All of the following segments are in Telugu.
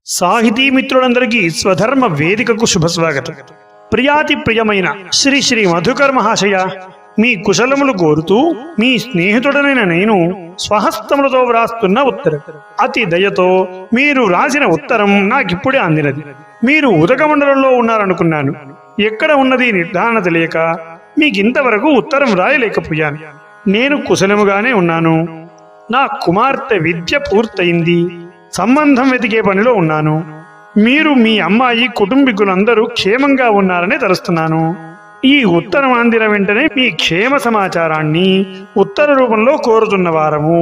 సాహితీ మిత్రులందరికీ స్వధర్మ వేదికకు శుభస్వాగతం ప్రియాతి ప్రియమైన శ్రీ శ్రీ మధుకర్ మహాశయ మీ కుశలములు కోరుతూ మీ స్నేహితుడనైన నేను స్వహస్తములతో వ్రాస్తున్న ఉత్తరం అతి దయతో మీరు రాసిన ఉత్తరం నాకిప్పుడే అందినది మీరు ఉదకమండలంలో ఉన్నారనుకున్నాను ఎక్కడ ఉన్నది నిర్ధారణ తెలియక మీకింతవరకు ఉత్తరం రాయలేకపోయాను నేను కుశలముగానే ఉన్నాను నా కుమార్తె విద్య పూర్తయింది సంబంధం వెతికే పనిలో ఉన్నాను మీరు మీ అమ్మాయి కుటుంబీకులందరూ క్షేమంగా ఉన్నారని తలుస్తున్నాను ఈ ఉత్తరం అందిన వెంటనే మీ క్షేమ సమాచారాన్ని ఉత్తర రూపంలో కోరుతున్న వారము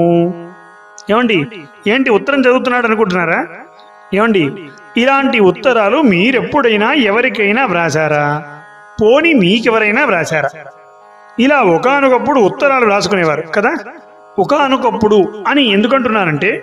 ఏమండి ఏంటి ఉత్తరం చదువుతున్నాడు అనుకుంటున్నారా ఏమండి ఇలాంటి ఉత్తరాలు మీరెప్పుడైనా ఎవరికైనా వ్రాసారా పోని మీకెవరైనా వ్రాసారా ఇలా ఒకానొకప్పుడు ఉత్తరాలు రాసుకునేవారు కదా ఒకానొకప్పుడు అని ఎందుకంటున్నానంటే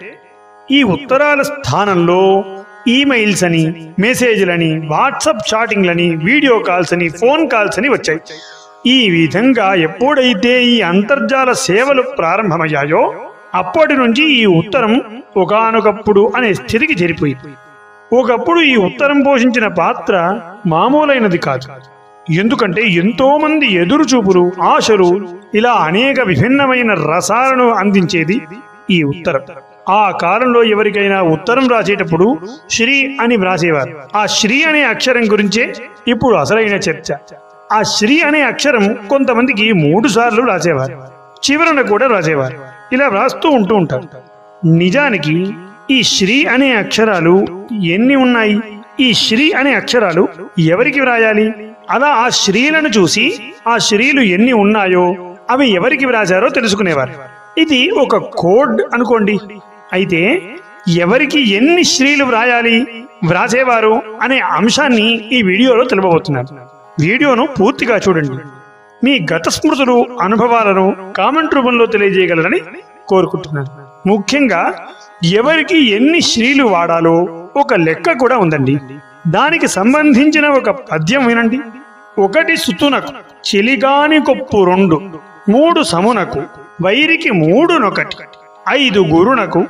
ఈ ఉత్తరాల స్థానంలో ఈమెయిల్స్ అని మెసేజ్లని వాట్సాప్ చాటింగ్లని వీడియో కాల్స్ అని ఫోన్ కాల్స్ అని వచ్చాయి ఈ విధంగా ఎప్పుడైతే ఈ అంతర్జాల సేవలు ప్రారంభమయ్యాయో అప్పటి నుంచి ఈ ఉత్తరం ఒకానొకప్పుడు అనే స్థితికి చేరిపోయింది ఒకప్పుడు ఈ ఉత్తరం పోషించిన పాత్ర మామూలైనది కాదు ఎందుకంటే ఎంతో మంది ఎదురు చూపులు ఆశలు ఇలా అనేక విభిన్నమైన రసాలను అందించేది ఈ ఉత్తరం ఆ కాలంలో ఎవరికైనా ఉత్తరం రాసేటప్పుడు శ్రీ అని వ్రాసేవారు ఆ శ్రీ అనే అక్షరం గురించే ఇప్పుడు అసలైన చర్చ ఆ శ్రీ అనే అక్షరం కొంతమందికి మూడు సార్లు రాసేవారు చివరన కూడా రాసేవారు ఇలా వ్రాస్తూ ఉంటూ ఉంటారు నిజానికి ఈ శ్రీ అనే అక్షరాలు ఎన్ని ఉన్నాయి ఈ శ్రీ అనే అక్షరాలు ఎవరికి వ్రాయాలి అలా ఆ శ్రీలను చూసి ఆ శ్రీలు ఎన్ని ఉన్నాయో అవి ఎవరికి వ్రాసారో తెలుసుకునేవారు ఇది ఒక కోడ్ అనుకోండి అయితే ఎవరికి ఎన్ని శ్రీలు వ్రాయాలి వ్రాసేవారు అనే అంశాన్ని ఈ వీడియోలో తెలుపబోతున్నారు వీడియోను పూర్తిగా చూడండి మీ గత స్మృతులు అనుభవాలను కామెంట్ రూపంలో తెలియజేయగలరని కోరుకుంటున్నాను ముఖ్యంగా ఎవరికి ఎన్ని శ్రీలు వాడాలో ఒక లెక్క కూడా ఉందండి దానికి సంబంధించిన ఒక పద్యం వినండి ఒకటి సుతునకు చెలిగాని కొప్పు రెండు మూడు సమునకు వైరికి మూడునొకటి ఐదు గురునకు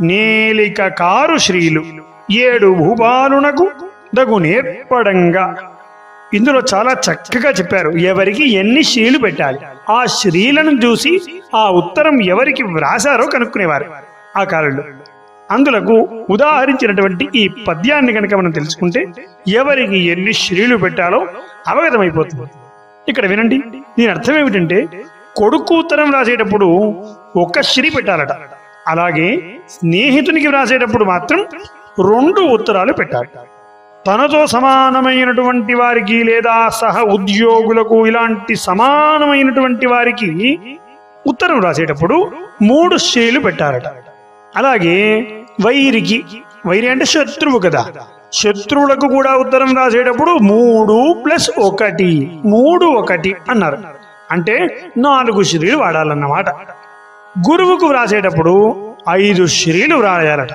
నేలిక కారు శ్రీలు ఏడు భూపాలునకు దగు నేర్పడంగా ఇందులో చాలా చక్కగా చెప్పారు ఎవరికి ఎన్ని శ్రీలు పెట్టాలి ఆ శ్రీలను చూసి ఆ ఉత్తరం ఎవరికి వ్రాసారో కనుక్కునేవారు ఆ కాలంలో అందులకు ఉదాహరించినటువంటి ఈ పద్యాన్ని కనుక మనం తెలుసుకుంటే ఎవరికి ఎన్ని శ్రీలు పెట్టాలో అవగతమైపోతుంది ఇక్కడ వినండి దీని అర్థం ఏమిటంటే కొడుకు ఉత్తరం రాసేటప్పుడు ఒక్క శ్రీ పెట్టాలట అలాగే స్నేహితునికి వ్రాసేటప్పుడు మాత్రం రెండు ఉత్తరాలు పెట్టాలి తనతో సమానమైనటువంటి వారికి లేదా సహ ఉద్యోగులకు ఇలాంటి సమానమైనటువంటి వారికి ఉత్తరం రాసేటప్పుడు మూడు శ్రీలు పెట్టారట అలాగే వైరికి వైరి అంటే శత్రువు కదా శత్రువులకు కూడా ఉత్తరం రాసేటప్పుడు మూడు ప్లస్ ఒకటి మూడు ఒకటి అన్నారు అంటే నాలుగు శ్రీలు వాడాలన్నమాట గురువుకు వ్రాసేటప్పుడు ఐదు శ్రీలు వ్రాయాలట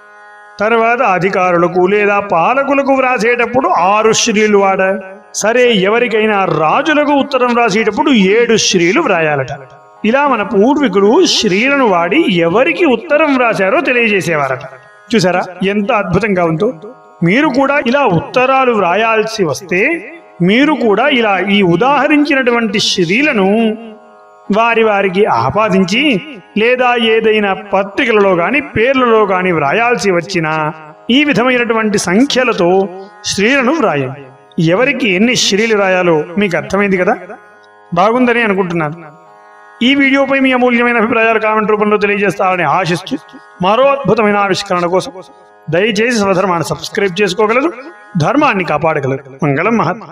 తర్వాత అధికారులకు లేదా పాలకులకు వ్రాసేటప్పుడు ఆరు శ్రీలు వాడ సరే ఎవరికైనా రాజులకు ఉత్తరం రాసేటప్పుడు ఏడు శ్రీలు వ్రాయాలట ఇలా మన పూర్వీకులు శ్రీలను వాడి ఎవరికి ఉత్తరం రాశారో తెలియజేసేవారట చూసారా ఎంత అద్భుతంగా ఉందో మీరు కూడా ఇలా ఉత్తరాలు వ్రాయాల్సి వస్తే మీరు కూడా ఇలా ఈ ఉదాహరించినటువంటి శ్రీలను వారి వారికి ఆపాదించి లేదా ఏదైనా పత్రికలలో గాని పేర్లలో గాని వ్రాయాల్సి వచ్చినా ఈ విధమైనటువంటి సంఖ్యలతో శ్రీలను వ్రాయండి ఎవరికి ఎన్ని శ్రీలు రాయాలో మీకు అర్థమైంది కదా బాగుందని అనుకుంటున్నాను ఈ వీడియోపై మీ అమూల్యమైన అభిప్రాయాలు కామెంట్ రూపంలో తెలియజేస్తారని ఆశిస్తూ మరో అద్భుతమైన ఆవిష్కరణ కోసం దయచేసి స్వధర్మాన్ని సబ్స్క్రైబ్ చేసుకోగలరు ధర్మాన్ని కాపాడగలరు మంగళం మహత్